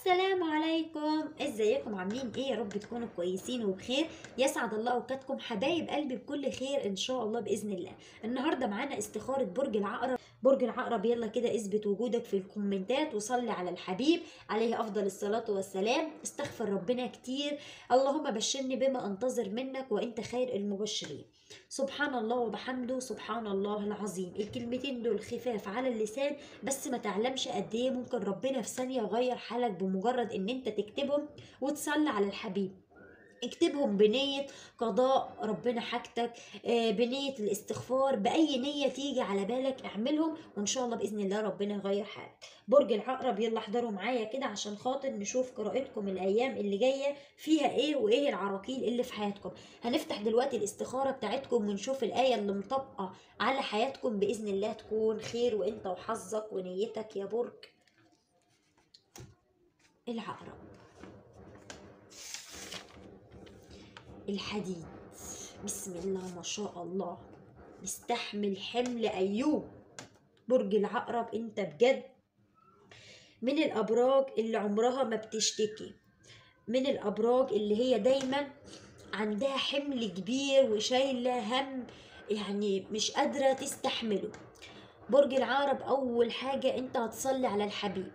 السلام عليكم ازيكم عاملين ايه يا رب تكونوا كويسين وبخير يسعد الله اوقاتكم حبايب قلبي بكل خير ان شاء الله باذن الله النهارده معانا استخاره برج العقرب برج العقرب يلا كده اثبت وجودك في الكومنتات وصلي على الحبيب عليه افضل الصلاه والسلام استغفر ربنا كتير اللهم بشرني بما انتظر منك وانت خير المبشرين سبحان الله وبحمده سبحان الله العظيم الكلمتين دول خفاف على اللسان بس ما تعلمش قد ايه ممكن ربنا في ثانيه يغير حالك بمجرد ان انت تكتبهم وتصلي على الحبيب اكتبهم بنية قضاء ربنا حاجتك آه، بنية الاستغفار بأي نية تيجي على بالك اعملهم وإن شاء الله بإذن الله ربنا يغير حالك برج العقرب يلا احضروا معايا كده عشان خاطر نشوف قراءتكم الأيام اللي جاية فيها إيه وإيه العراقيل اللي في حياتكم هنفتح دلوقتي الاستخارة بتاعتكم ونشوف الآية اللي مطبقة على حياتكم بإذن الله تكون خير وإنت وحظك ونيتك يا برج العقرب الحديد بسم الله ما شاء الله مستحمل حمل أيوب برج العقرب انت بجد من الأبراج اللي عمرها ما بتشتكي من الأبراج اللي هي دايما عندها حمل كبير وشايلة هم يعني مش قادرة تستحمله برج العقرب أول حاجة انت هتصلي على الحبيب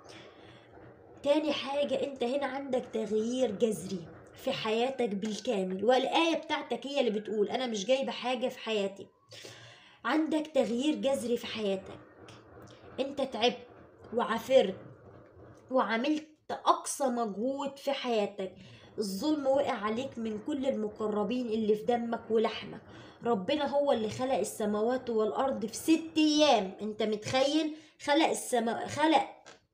تاني حاجة انت هنا عندك تغيير جذري في حياتك بالكامل والآية بتاعتك هي اللي بتقول أنا مش جايبة حاجة في حياتي عندك تغيير جذري في حياتك انت تعبت وعافرت وعملت أقصى مجهود في حياتك الظلم وقع عليك من كل المقربين اللي في دمك ولحمك ربنا هو اللي خلق السماوات والأرض في ست أيام انت متخيل خلق السما خلق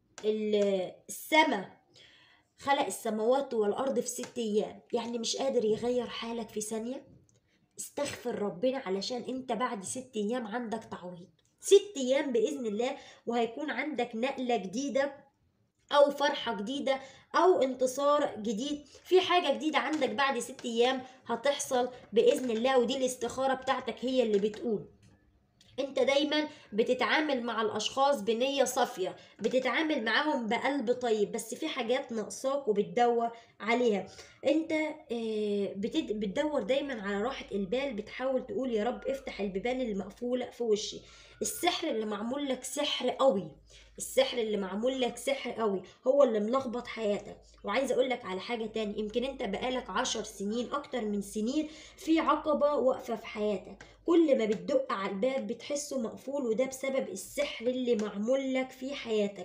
ال- السما خلق السماوات والأرض في ست أيام يعني مش قادر يغير حالك في ثانية استغفر ربنا علشان انت بعد ست أيام عندك تعويض ست أيام بإذن الله وهيكون عندك نقلة جديدة أو فرحة جديدة أو انتصار جديد في حاجة جديدة عندك بعد ست أيام هتحصل بإذن الله ودي الاستخارة بتاعتك هي اللي بتقول انت دايما بتتعامل مع الاشخاص بنية صافية بتتعامل معاهم بقلب طيب بس في حاجات ناقصاك وبتدور عليها انت آه، بتد... بتدور دايما على راحة البال بتحاول تقول يا رب افتح البيبان المقفولة في وشي السحر اللي معمول لك سحر قوي السحر اللي معمول لك سحر قوي هو اللي ملخبط حياتك وعايزه اقول لك على حاجه تاني يمكن انت بقالك عشر سنين اكتر من سنين في عقبه واقفه في حياتك كل ما بتدق على الباب بتحسه مقفول وده بسبب السحر اللي معمول لك في حياتك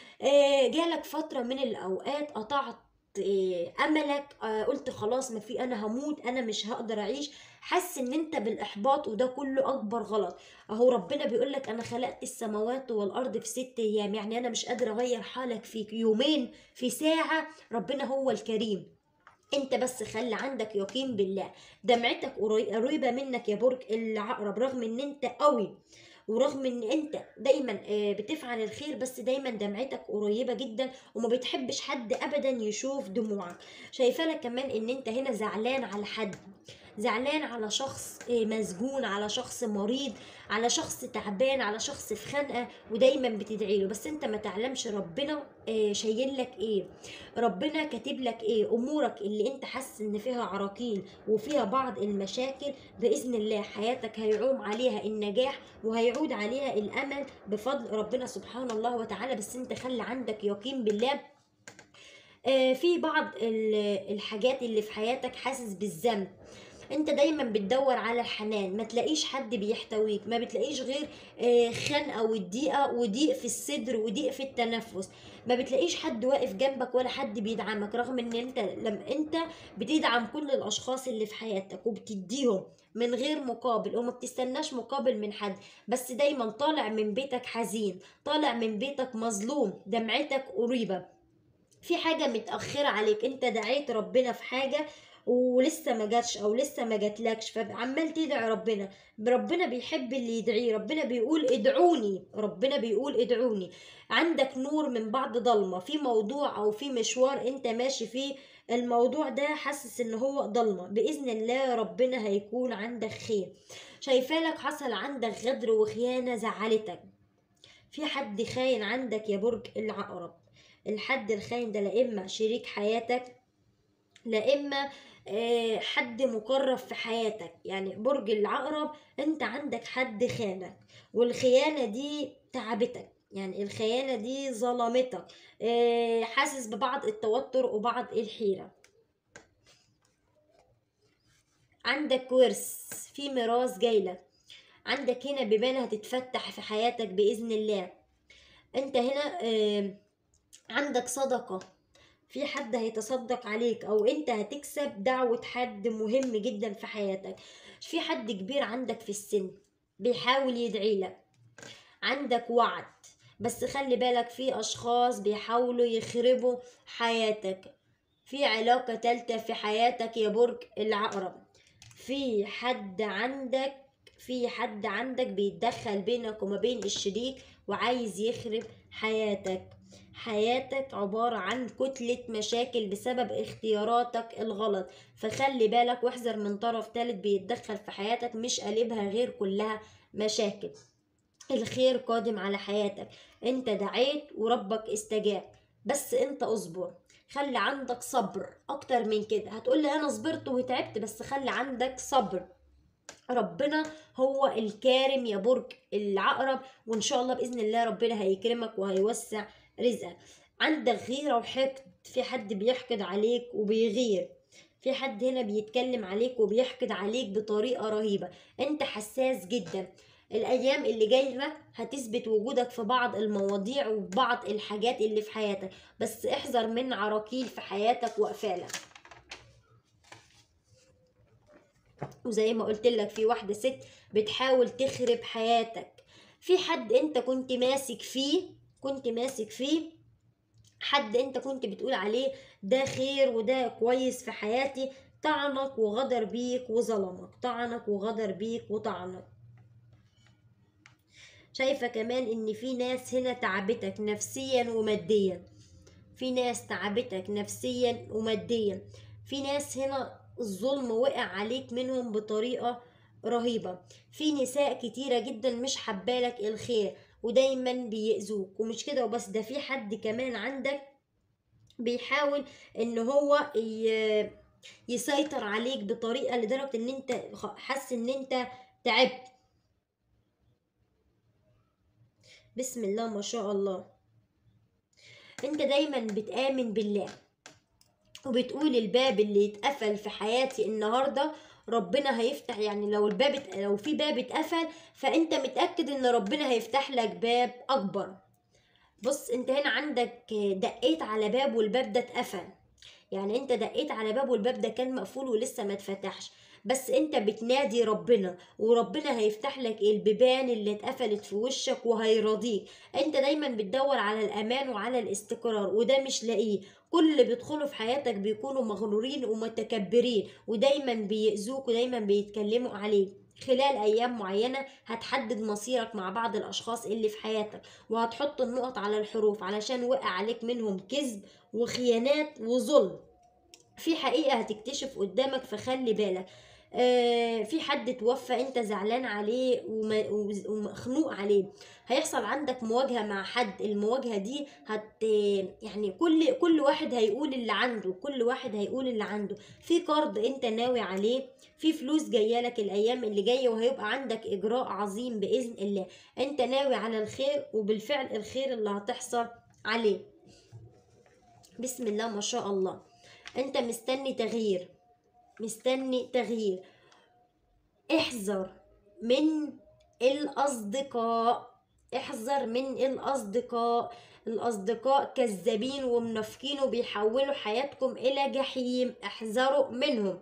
آه، جالك فترة من الأوقات قطعت آه، أملك آه، قلت خلاص ما في أنا هموت أنا مش هقدر أعيش حس إن أنت بالإحباط وده كله أكبر غلط أهو ربنا بيقولك أنا خلقت السماوات والأرض في ست أيام يعني أنا مش قادرة أغير حالك في يومين في ساعة ربنا هو الكريم انت بس خلي عندك يقين بالله دمعتك قري- قريبة منك يا برج العقرب رغم ان انت قوي ورغم ان انت دايما آه، بتفعل الخير بس دايما دمعتك قريبة جدا وما بتحبش حد ابدا يشوف دموعك شايفة لك كمان ان انت هنا زعلان على حد زعلان على شخص آه، مسجون على شخص مريض على شخص تعبان على شخص في خنقة ودايما بتدعي له بس انت ما تعلمش ربنا آه، شايل لك ايه ربنا كاتب لك ايه امورك اللي انت حاسس ان فيها عراقيل وفيها بعض المشاكل باذن الله حياتك هيعوم عليها النجاح وهيعود عليها الامل بفضل ربنا سبحانه الله وتعالى بس انت خلي عندك يقين بالله آه، في بعض ال- الحاجات اللي في حياتك حاسس بالذنب انت دايما بتدور على الحنان ما تلاقيش حد بيحتويك ما بتلاقيش غير آه، خنقه والضيقه وضيق في الصدر وضيق في التنفس ما بتلاقيش حد واقف جنبك ولا حد بيدعمك رغم ان انت لما انت بتدعم كل الاشخاص اللي في حياتك وبتديهم من غير مقابل وما بتستناش مقابل من حد بس دايما طالع من بيتك حزين طالع من بيتك مظلوم دمعتك قريبه في حاجة متأخرة عليك انت دعيت ربنا في حاجة ولسه ما جاتش او لسه ما جاتلكش فعمال تدعي ربنا ربنا بيحب اللي يدعيه ربنا بيقول ادعوني ربنا بيقول ادعوني عندك نور من بعد ضلمة في موضوع او في مشوار انت ماشي فيه الموضوع ده حاسس ان هو ضلمة باذن الله ربنا هيكون عندك خير شايفالك حصل عندك غدر وخيانة زعلتك في حد خاين عندك يا برج العقرب الحد الخاين ده لا اما شريك حياتك لا اما آه، حد مقرب في حياتك يعني برج العقرب انت عندك حد خانك والخيانة دي تعبتك يعني الخيانة دي ظلمتك آه، حاسس ببعض التوتر وبعض الحيرة عندك ورث في ميراث جايلك عندك هنا بيبان هتتفتح في حياتك بإذن الله انت هنا آه، عندك صدقة في حد هيتصدق عليك او انت هتكسب دعوة حد مهم جدا في حياتك في حد كبير عندك في السن بيحاول يدعي لك عندك وعد بس خلي بالك في اشخاص بيحاولوا يخربوا حياتك في علاقة تالتة في حياتك يا برج العقرب في حد عندك في حد عندك بيتدخل بينك وما بين الشريك وعايز يخرب حياتك حياتك عبارة عن كتلة مشاكل بسبب اختياراتك الغلط فخلي بالك واحذر من طرف تالت بيتدخل في حياتك مش قلبها غير كلها مشاكل الخير قادم على حياتك انت دعيت وربك استجاب بس انت اصبر خلي عندك صبر اكتر من كده هتقولي انا صبرت وتعبت بس خلي عندك صبر ربنا هو الكارم يا برج العقرب وان شاء الله باذن الله ربنا هيكرمك وهيوسع رزقك عندك غيرة وحقد في حد بيحقد عليك وبيغير في حد هنا بيتكلم عليك وبيحقد عليك بطريقة رهيبة انت حساس جدا الايام اللي جايه هتثبت وجودك في بعض المواضيع وبعض الحاجات اللي في حياتك بس احذر من عراقيل في حياتك وافعالك وزي ما قلت لك في واحده ست بتحاول تخرب حياتك في حد انت كنت ماسك فيه كنت ماسك فيه حد انت كنت بتقول عليه ده خير وده كويس في حياتي طعنك وغدر بيك وظلمك طعنك وغدر بيك وطعنك شايفة كمان ان في ناس هنا تعبتك نفسيا وماديا في ناس تعبتك نفسيا وماديا في ناس هنا الظلم وقع عليك منهم بطريقة رهيبة في نساء كتيرة جدا مش حبالك الخير ودايما بيأذوك ومش كده وبس ده في حد كمان عندك بيحاول ان هو ي- يسيطر عليك بطريقة لدرجة ان انت حاسس ان انت تعبت بسم الله ما شاء الله انت دايما بتآمن بالله وبتقول الباب اللي اتقفل في حياتي النهارده ربنا هيفتح يعني لو الباب ات- لو في باب اتقفل فانت متأكد ان ربنا هيفتح لك باب اكبر بص انت هنا عندك دقيت على باب والباب ده اتقفل يعني انت دقيت على باب والباب ده كان مقفول ولسه ما اتفتحش بس انت بتنادي ربنا وربنا هيفتح لك البيبان اللي اتقفلت في وشك وهيرضيك انت دايما بتدور على الامان وعلى الاستقرار وده مش لاقيه كل اللي بيدخلوا في حياتك بيكونوا مغرورين ومتكبرين ودايما بيأذوك ودايما بيتكلموا عليك خلال ايام معينه هتحدد مصيرك مع بعض الاشخاص اللي في حياتك وهتحط النقط على الحروف علشان وقع عليك منهم كذب وخيانات وظلم في حقيقة هتكتشف قدامك فخلي بالك آه في حد توفى انت زعلان عليه وم- وز- ومخنوق عليه هيحصل عندك مواجهة مع حد المواجهة دي هت يعني كل كل واحد هيقول اللي عنده كل واحد هيقول اللي عنده في قرض انت ناوي عليه في فلوس جايه لك الايام اللي جايه وهيبقى عندك اجراء عظيم باذن الله انت ناوي على الخير وبالفعل الخير اللي هتحصل عليه بسم الله ما شاء الله انت مستني تغيير مستني تغيير احذر من الاصدقاء احذر من الاصدقاء الاصدقاء كذابين ومنافقين وبيحولوا حياتكم الى جحيم احذروا منهم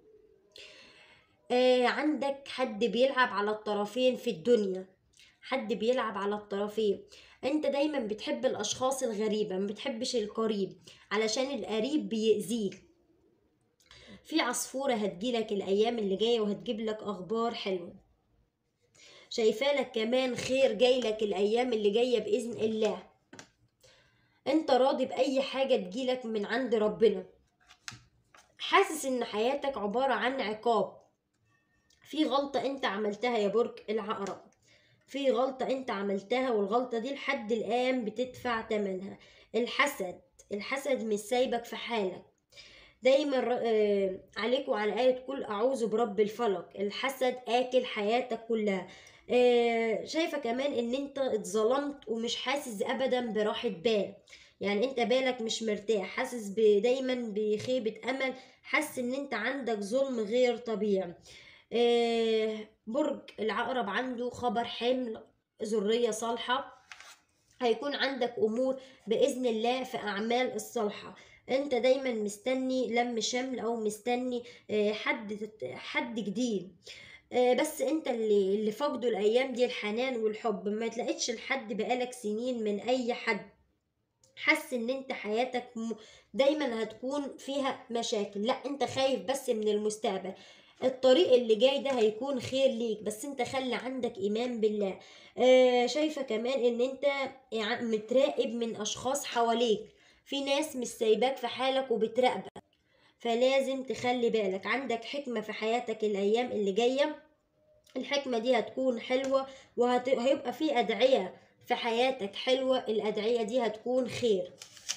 آه عندك حد بيلعب على الطرفين في الدنيا حد بيلعب على الطرفين انت دايما بتحب الاشخاص الغريبة ما بتحبش القريب علشان القريب بيأذيك في عصفورة هتجيلك الأيام اللي جاية وهتجيب لك أخبار حلوة شايفالك كمان خير جايلك الأيام اللي جاية بإذن الله انت راضي بأي حاجة تجيلك من عند ربنا حاسس ان حياتك عبارة عن عقاب في غلطة انت عملتها يا برج العقرب في غلطة انت عملتها والغلطة دي لحد الآن بتدفع تمنها الحسد الحسد مش سايبك في حالك دايما ر- آه، عليك وعلى آية كل أعوذ برب الفلق الحسد آكل حياتك كلها آه، شايفة كمان ان انت اتظلمت ومش حاسس ابدا براحة بال يعني انت بالك مش مرتاح حاسس ب- دايما بخيبة امل حاسس ان انت عندك ظلم غير طبيعي آه، برج العقرب عنده خبر حمل ذرية صالحة هيكون عندك امور باذن الله في اعمال الصالحه انت دايما مستني لم شمل او مستني آه، حد حد جديد آه، بس انت اللي اللي فاقده الايام دي الحنان والحب ما تلاقيتش لحد بقالك سنين من اي حد حاسس ان انت حياتك م- دايما هتكون فيها مشاكل لا انت خايف بس من المستقبل الطريق اللي جاي ده هيكون خير ليك بس انت خلي عندك ايمان بالله آه شايفة كمان ان انت يع- متراقب من اشخاص حواليك في ناس مش سايباك في حالك وبتراقبك فلازم تخلي بالك عندك حكمة في حياتك الايام اللي جاية الحكمة دي هتكون حلوة وهيبقى في أدعية في حياتك حلوة الأدعية دي هتكون خير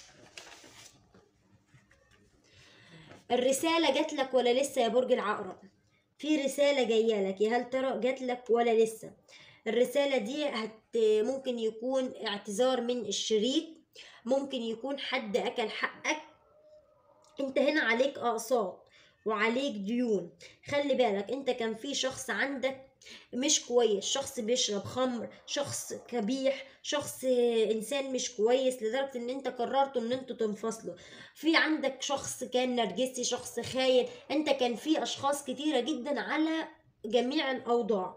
الرسالة جات لك ولا لسه يا برج العقرب في رسالة جاية لك يا هل ترى جات لك ولا لسه الرسالة دي هت ممكن يكون اعتذار من الشريك ممكن يكون حد أكل حقك انت هنا عليك اقساط وعليك ديون خلي بالك انت كان في شخص عندك مش كويس شخص بيشرب خمر شخص كبيح شخص آه، انسان مش كويس لدرجة ان انت قررتوا ان انتوا تنفصلوا في عندك شخص كان نرجسي شخص خاين انت كان في اشخاص كتيرة جدا على جميع الاوضاع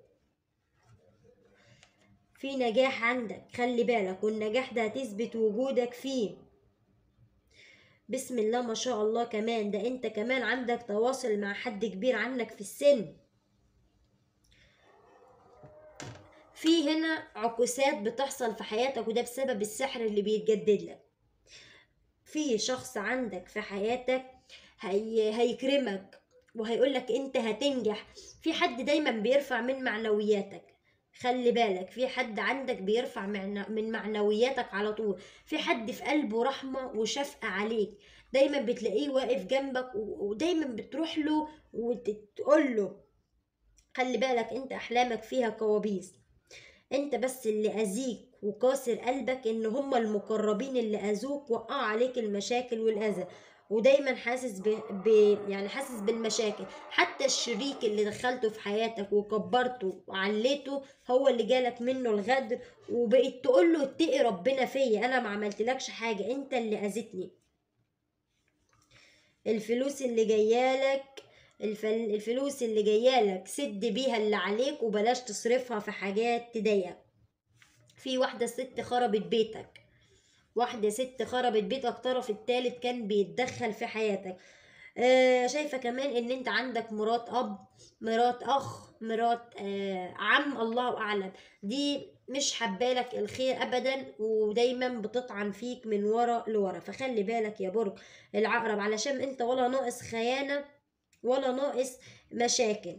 في نجاح عندك خلي بالك والنجاح ده هتثبت وجودك فيه بسم الله ما شاء الله كمان ده انت كمان عندك تواصل مع حد كبير عنك في السن في هنا عكوسات بتحصل في حياتك وده بسبب السحر اللي بيتجدد لك في شخص عندك في حياتك هي... هيكرمك وهيقولك انت هتنجح في حد دايما بيرفع من معنوياتك خلي بالك في حد عندك بيرفع معنا- من معنوياتك على طول في حد في قلبه رحمة وشفقة عليك دايما بتلاقيه واقف جنبك و- ودايما بتروح له وتقول له خلي بالك انت احلامك فيها كوابيس انت بس اللي اذيك وكاسر قلبك ان هما المقربين اللي اذوك وقع عليك المشاكل والاذى ودايما حاسس ب... ب... يعني حاسس بالمشاكل حتى الشريك اللي دخلته في حياتك وكبرته وعليته هو اللي جالك منه الغدر وبقيت تقول له اتقي ربنا فيا انا ما عملتلكش حاجه انت اللي اذيتني الفلوس اللي جايالك الفل... الفلوس اللي جايالك سد بيها اللي عليك وبلاش تصرفها في حاجات تضايقك في واحدة ست خربت بيتك واحدة ست خربت بيتك طرف التالت كان بيتدخل في حياتك آه شايفة كمان ان انت عندك مرات اب مرات اخ مرات آه عم الله اعلم دي مش حبالك الخير ابدا ودايما بتطعن فيك من ورا لورا فخلي بالك يا برج العقرب علشان انت ولا ناقص خيانة ولا ناقص مشاكل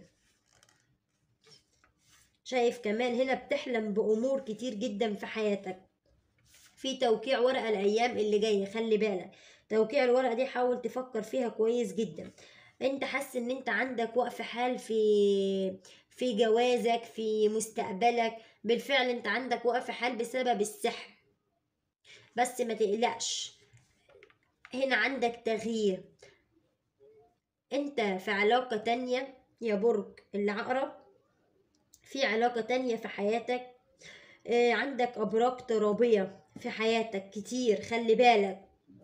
شايف كمان هنا بتحلم بأمور كتير جدا في حياتك في توقيع ورقة الأيام اللي جاية خلي بالك توقيع الورقة دي حاول تفكر فيها كويس جدا انت حاسس ان انت عندك وقف حال في في جوازك في مستقبلك بالفعل انت عندك وقف حال بسبب السحر بس ما تقلقش هنا عندك تغيير انت في علاقة تانية يا برج العقرب في علاقة تانية في حياتك آه، عندك أبراج ترابية في حياتك كتير خلي بالك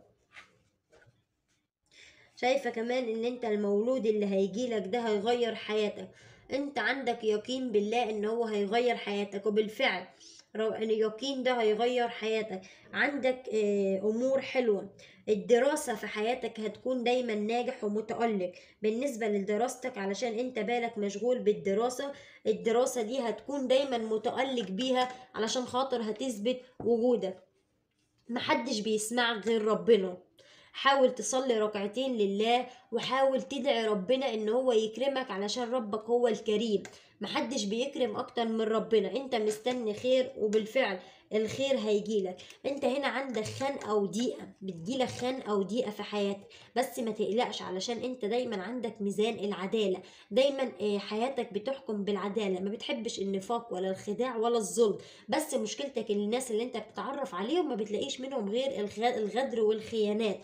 شايفة كمان ان انت المولود اللي هيجيلك ده هيغير حياتك انت عندك يقين بالله ان هو هيغير حياتك وبالفعل رو- اليقين ده هيغير حياتك عندك آه، امور حلوة الدراسة في حياتك هتكون دايما ناجح ومتألق بالنسبة لدراستك علشان انت بالك مشغول بالدراسة الدراسة دي هتكون دايما متألق بيها علشان خاطر هتثبت وجودك محدش بيسمعك غير ربنا حاول تصلي ركعتين لله وحاول تدعي ربنا ان هو يكرمك علشان ربك هو الكريم محدش بيكرم اكتر من ربنا انت مستني خير وبالفعل الخير هيجيلك انت هنا عندك خنقه وضيقه بتجيلك خنقه وضيقه في حياتك بس ما تقلقش علشان انت دايما عندك ميزان العداله دايما آه، حياتك بتحكم بالعداله ما بتحبش النفاق ولا الخداع ولا الظلم بس مشكلتك ان الناس اللي انت بتتعرف عليهم ما بتلاقيش منهم غير الغ- الغدر والخيانات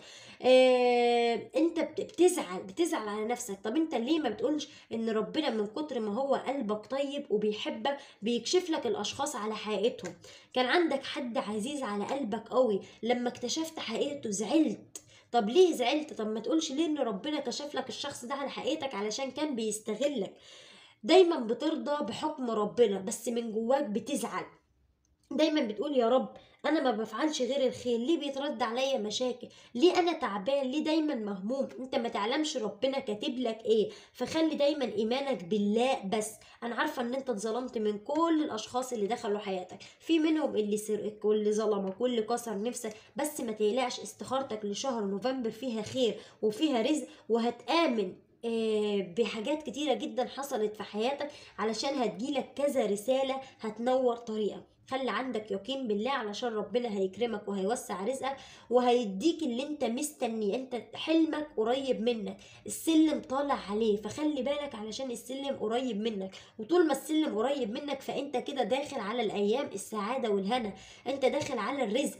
آه، انت بت- بتزعل بتزعل على نفسك طب انت ليه ما بتقولش ان ربنا من كتر ما هو قلبك طيب وبيحبك بيكشف لك الاشخاص على حقيقتهم كان عندك حد عزيز على قلبك قوي لما اكتشفت حقيقته زعلت طب ليه زعلت طب ما تقولش ليه ان ربنا كشف لك الشخص ده على حقيقتك علشان كان بيستغلك دايما بترضى بحكم ربنا بس من جواك بتزعل دايما بتقول يا رب انا ما بفعلش غير الخير ليه بيترد عليا مشاكل ليه انا تعبان ليه دايما مهموم انت ما تعلمش ربنا كاتب لك ايه فخلي دايما ايمانك بالله بس انا عارفه ان انت اتظلمت من كل الاشخاص اللي دخلوا حياتك في منهم اللي سرقك واللي ظلمك واللي كسر نفسك بس ما تقلقش استخارتك لشهر نوفمبر فيها خير وفيها رزق وهتآمن آه، بحاجات كتيرة جدا حصلت في حياتك علشان هتجيلك كذا رسالة هتنور طريقك خلي عندك يقين بالله علشان ربنا هيكرمك وهيوسع رزقك وهيديك اللي انت مستنيه انت حلمك قريب منك السلم طالع عليه فخلي بالك علشان السلم قريب منك وطول ما السلم قريب منك فانت كده داخل على الايام السعادة والهنا انت داخل على الرزق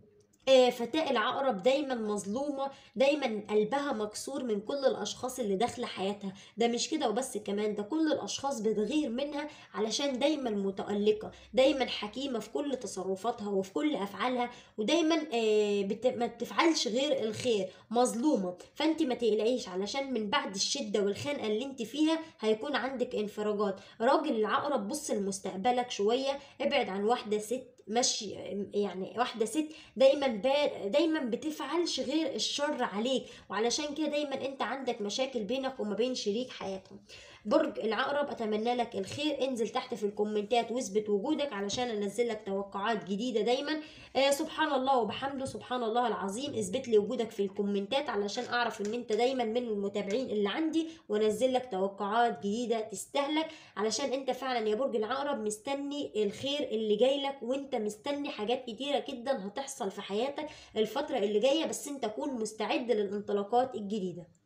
آه، فتاة العقرب دايما مظلومة دايما قلبها مكسور من كل الأشخاص اللي داخلة حياتها ده مش كده وبس كمان ده كل الأشخاص بتغير منها علشان دايما متألقة دايما حكيمة في كل تصرفاتها وفي كل أفعالها ودايما آه، بت... ما بتفعلش غير الخير مظلومة فانت ما تقلقيش علشان من بعد الشدة والخنقة اللي انت فيها هيكون عندك انفراجات راجل العقرب بص لمستقبلك شوية ابعد عن واحدة ست ماشي يعني واحدة ست دايما با دايما بتفعلش غير الشر عليك وعلشان كده دايما انت عندك مشاكل بينك وما بين شريك حياتهم برج العقرب اتمنى لك الخير انزل تحت في الكومنتات واثبت وجودك علشان انزل لك توقعات جديده دايما آه سبحان الله وبحمده سبحان الله العظيم اثبت لي وجودك في الكومنتات علشان اعرف ان انت دايما من المتابعين اللي عندي وانزل لك توقعات جديده تستهلك علشان انت فعلا يا برج العقرب مستني الخير اللي جاي لك وانت مستني حاجات كتيره جدا هتحصل في حياتك الفتره اللي جايه بس انت كون مستعد للانطلاقات الجديده